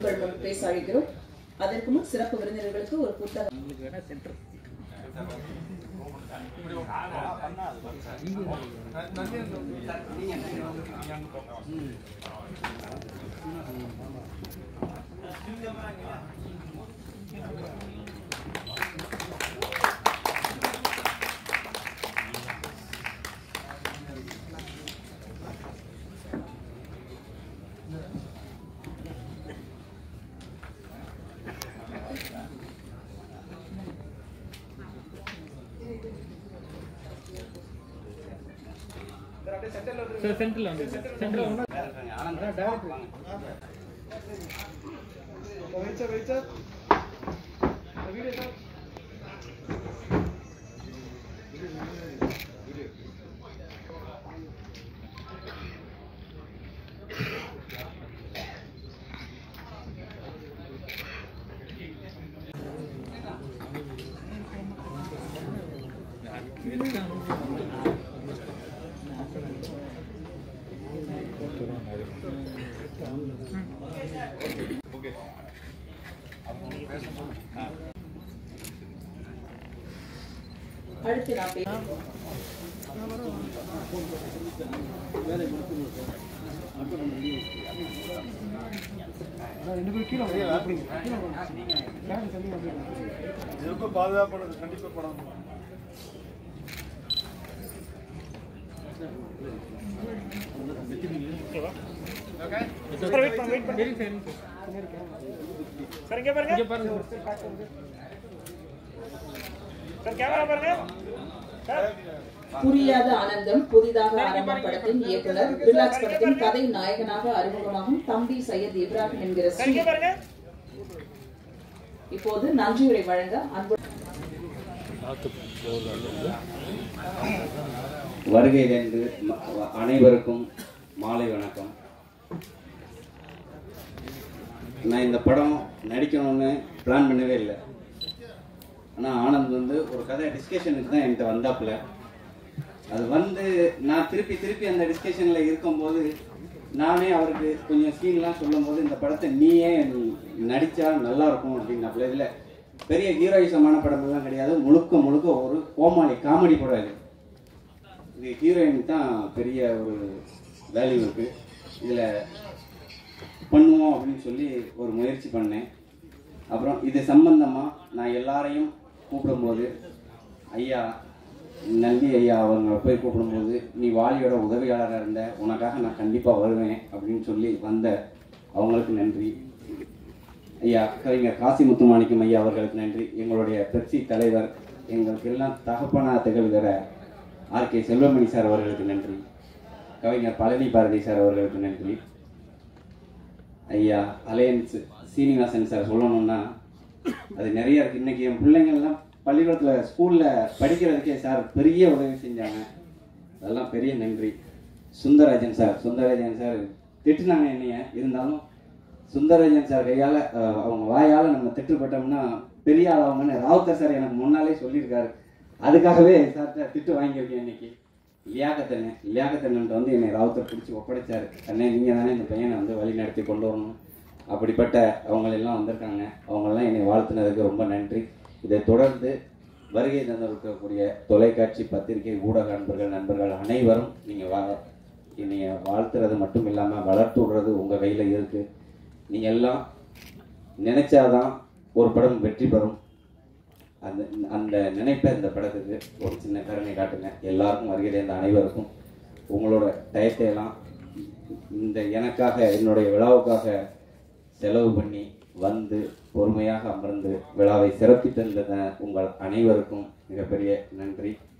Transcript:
உங்கள் பேச அழைக்கிறோம் அதற்கு முன் சிறப்பு விருந்தினர்களுக்கு ஒரு புத்தகம் சார் சென்டர்ல வந்து சென்டர்ல வந்து அடுத்து நான் பே- எதுக்கும் பாதுகாப்பு கண்டிப்பா படம் சார் வெயிட் பண்ணு வெயிட் பண்ணு சார் இங்க பாருங்க இங்க பாருங்க சார் கேமரா பாருங்க சார் புரியாத ஆனந்தம் புதிதாக ஆரம்பம் படத்தின் இயக்குனர் ரிலாக்ஸ் படத்தின் கதை நாயகனாக அறிமுகமாகும் தம்பி சையத் இப்ராஹிம் என்கிற சார் ஸ்ரீ இங்க பாருங்க இப்போது நன்றியுரை வழங்க அன்பு வருகை தந்து ம- அனைவருக்கும் மாலை வணக்கம் நான் இந்த படம் நடிக்கணும்னு பிளான் பண்ணவே இல்லை ஆனால் ஆனந்த் வந்து ஒரு கதை டிஸ்கஷனுக்கு தான் என்கிட்ட வந்தாப்புல அது வந்து நான் திருப்பி திருப்பி அந்த டிஸ்கஷனில் இருக்கும்போது நானே அவருக்கு கொஞ்சம் சீன்லாம் சொல்லும்போது இந்த படத்தை நீயே நடித்தா நல்லா இருக்கும் அப்படின்னாப்புல இதில் பெரிய ஹீரோயிசமான படமெல்லாம் கிடையாது முழுக்க முழுக்க ஒரு கோமாளி காமெடி படம் இது இது ஹீரோயின் தான் பெரிய ஒரு வேல்யூ இருக்கு இதில் பண்ணுவோம் அப்படின்னு சொல்லி ஒரு முயற்சி பண்ணேன் அப்புறம் இது சம்பந்தமாக நான் எல்லாரையும் கூப்பிடும்போது ஐயா நந்தி ஐயா அவங்க போய் கூப்பிடும்போது நீ வாலியோட உதவியாளராக இருந்த உனக்காக நான் கண்டிப்பாக வருவேன் அப்படின்னு சொல்லி வந்த அவங்களுக்கு நன்றி ஐயா கவிஞர் காசி முத்துமாணிக்கம் ஐயா அவர்களுக்கு நன்றி எங்களுடைய பெப்சி தலைவர் எங்களுக்கு எல்லாம் தகப்பனா திகழ்கிற ஆர் கே செல்வமணி சார் அவர்களுக்கு நன்றி கவிஞர் பழனி பாரதி சார் அவர்களுக்கு நன்றி ஐயா அலையன்ஸ் சீனிவாசன் சார் சொல்லணும்னா அது நிறைய இருக்கு இன்னைக்கு என் பிள்ளைங்கள்லாம் பள்ளிக்கூடத்தில் ஸ்கூலில் படிக்கிறதுக்கே சார் பெரிய உதவி செஞ்சாங்க அதெல்லாம் பெரிய நன்றி சுந்தரராஜன் சார் சுந்தரராஜன் சார் திட்டுனாங்க என்னைய இருந்தாலும் சுந்தரராஜன் சார் கையால் அவங்க வாயால் நம்ம திட்டுப்பட்டோம்னா பெரிய ஆளாகும்னு ராவுத்தர் சார் எனக்கு முன்னாலே சொல்லியிருக்காரு அதுக்காகவே சார்கிட்ட திட்டு வாங்கியிருக்கேன் இன்னைக்கு லியாக்கத்தண்ணே லியாக்கத்தண்ணன்ட்டு வந்து என்னை ராவுத்தர் பிடிச்சி ஒப்படைச்சாரு அண்ணே நீங்கள் தானே இந்த பையனை வந்து வழி நடத்தி கொண்டு வரணும் அப்படிப்பட்ட அவங்களெல்லாம் வந்திருக்காங்க அவங்கெல்லாம் என்னை வாழ்த்துனதுக்கு ரொம்ப நன்றி இதை தொடர்ந்து வருகை தந்திருக்கக்கூடிய தொலைக்காட்சி பத்திரிகை ஊடக நண்பர்கள் நண்பர்கள் அனைவரும் நீங்கள் வா நீங்கள் வாழ்த்துறது மட்டும் இல்லாமல் வளர்த்து விடுறது உங்கள் கையில் இருக்குது நீங்கள் எல்லாம் நினைச்சாதான் ஒரு படம் வெற்றி பெறும் அந்த அந்த நினைப்பை இந்த படத்துக்கு ஒரு சின்ன கருணை காட்டுங்க எல்லாருக்கும் வருகிற இந்த அனைவருக்கும் உங்களோட டயத்தை எல்லாம் இந்த எனக்காக என்னுடைய விழாவுக்காக செலவு பண்ணி வந்து பொறுமையாக அமர்ந்து விழாவை சிறப்பித்திருந்த உங்கள் அனைவருக்கும் மிகப்பெரிய நன்றி